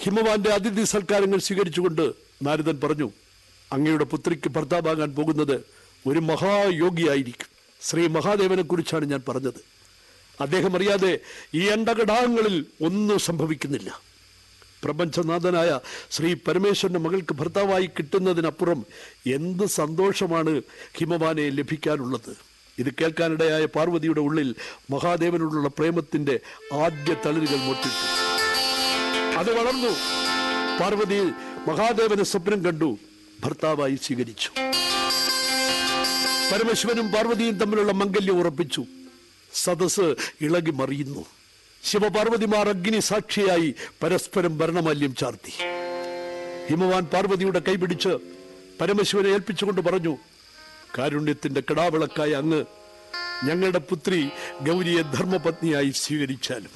ഹിമവാന്റെ അതിഥി സൽക്കാരങ്ങൾ സ്വീകരിച്ചുകൊണ്ട് നാരദൻ പറഞ്ഞു അങ്ങയുടെ പുത്രിക്ക് ഭർത്താവാകാൻ പോകുന്നത് ഒരു മഹായോഗിയായിരിക്കും ശ്രീ മഹാദേവനെ കുറിച്ചാണ് ഞാൻ പറഞ്ഞത് അദ്ദേഹം അറിയാതെ ഈ അണ്ടകടാഹങ്ങളിൽ ഒന്നും സംഭവിക്കുന്നില്ല പ്രപഞ്ചനാഥനായ ശ്രീ പരമേശ്വരന്റെ മകൾക്ക് ഭർത്താവായി കിട്ടുന്നതിനപ്പുറം എന്ത് സന്തോഷമാണ് ഹിമവാനെ ലഭിക്കാനുള്ളത് ഇത് കേൾക്കാനിടയായ പാർവതിയുടെ ഉള്ളിൽ മഹാദേവനോടുള്ള പ്രേമത്തിന്റെ ആദ്യ തളിരുകൾ മൊട്ടിട്ടു അത് വളർന്നു പാർവതി മഹാദേവനെ സ്വപ്നം കണ്ടു ഭർത്താവായി സ്വീകരിച്ചു പരമശിവനും പാർവതിയും തമ്മിലുള്ള മംഗല്യം ഉറപ്പിച്ചു സദസ് ഇളകി മറിയുന്നു ശിവപാർവതിമാർ അഗ്നി സാക്ഷിയായി പരസ്പരം ഭരണമാല്യം ചാർത്തി ഹിമവാൻ പാർവതിയുടെ കൈപിടിച്ച് പരമശിവനെ ഏൽപ്പിച്ചുകൊണ്ട് പറഞ്ഞു കാരുണ്യത്തിന്റെ കിടാവിളക്കായ അങ്ങ് ഞങ്ങളുടെ പുത്രി ഗൗരിയെ ധർമ്മപത്നിയായി സ്വീകരിച്ചാലും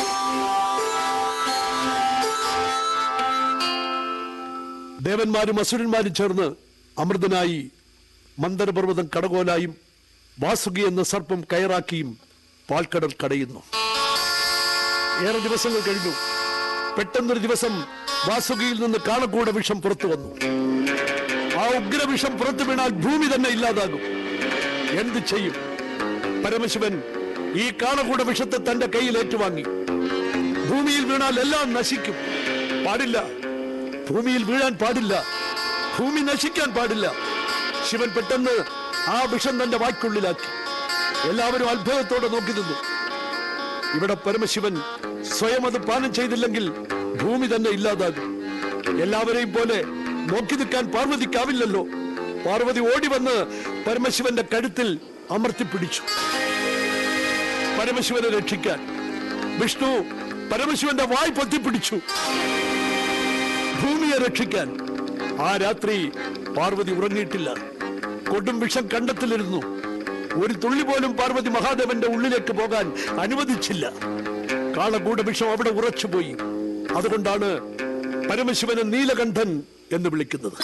ദേവന്മാരും അസുരന്മാരും ചേർന്ന് അമൃതനായി മന്ദരപർവ്വതം കടകോലായും വാസുകി എന്ന സർപ്പം കയറാക്കിയും പാൽക്കടൽ കടയുന്നു ഏറെ ദിവസങ്ങൾ കഴിഞ്ഞു പെട്ടെന്നൊരു ദിവസം വാസുകിയിൽ നിന്ന് കാണക്കൂട വിഷം പുറത്തു വന്നു ആ ഉഗ്രവിഷം പുറത്തു വീണാൽ ഭൂമി തന്നെ ഇല്ലാതാകും എന്ത് ചെയ്യും പരമശിവൻ ഈ കാണകൂട വിഷത്തെ തന്റെ കയ്യിൽ ഏറ്റുവാങ്ങി ഭൂമിയിൽ വീണാൽ എല്ലാം നശിക്കും പാടില്ല ഭൂമിയിൽ വീഴാൻ പാടില്ല ഭൂമി നശിക്കാൻ പാടില്ല ശിവൻ പെട്ടെന്ന് ആ വിഷം തന്റെ വായ്ക്കുള്ളിലാക്കി എല്ലാവരും അത്ഭുതത്തോടെ നോക്കി നിന്നു ഇവിടെ പരമശിവൻ സ്വയം അത് പാനം ചെയ്തില്ലെങ്കിൽ ഭൂമി തന്നെ ഇല്ലാതാകും എല്ലാവരെയും പോലെ നോക്കി നിൽക്കാൻ പാർവതിക്കാവില്ലല്ലോ പാർവതി ഓടി വന്ന് പരമശിവന്റെ കഴുത്തിൽ അമർത്തിപ്പിടിച്ചു പരമശിവനെ രക്ഷിക്കാൻ വിഷ്ണു പരമശിവന്റെ വായ് പൊത്തിപ്പിടിച്ചു ഭൂമിയെ രക്ഷിക്കാൻ ആ രാത്രി പാർവതി ഉറങ്ങിയിട്ടില്ല കൊടും വിഷം കണ്ടത്തിലിരുന്നു ഒരു തുള്ളി പോലും പാർവതി മഹാദേവന്റെ ഉള്ളിലേക്ക് പോകാൻ അനുവദിച്ചില്ല കാളകൂട വിഷം അവിടെ ഉറച്ചുപോയി അതുകൊണ്ടാണ് പരമശിവനെ നീലകണ്ഠൻ എന്ന് വിളിക്കുന്നത്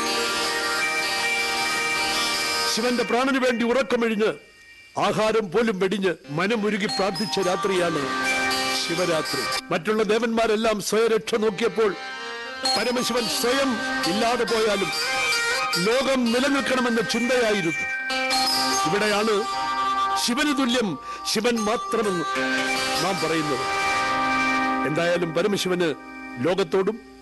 ശിവന്റെ പ്രാണന് വേണ്ടി ഉറക്കമെഴിഞ്ഞ് ആഹാരം പോലും വെടിഞ്ഞ് മനമുരുകി പ്രാർത്ഥിച്ച രാത്രിയാണ് ശിവരാത്രി മറ്റുള്ള ദേവന്മാരെല്ലാം സ്വയരക്ഷ നോക്കിയപ്പോൾ പരമശിവൻ സ്വയം ഇല്ലാതെ പോയാലും ലോകം നിലനിൽക്കണമെന്ന ചിന്തയായിരുന്നു ഇവിടെയാണ് ശിവന് തുല്യം ശിവൻ മാത്രമെന്ന് നാം പറയുന്നത് എന്തായാലും പരമശിവന് ലോകത്തോടും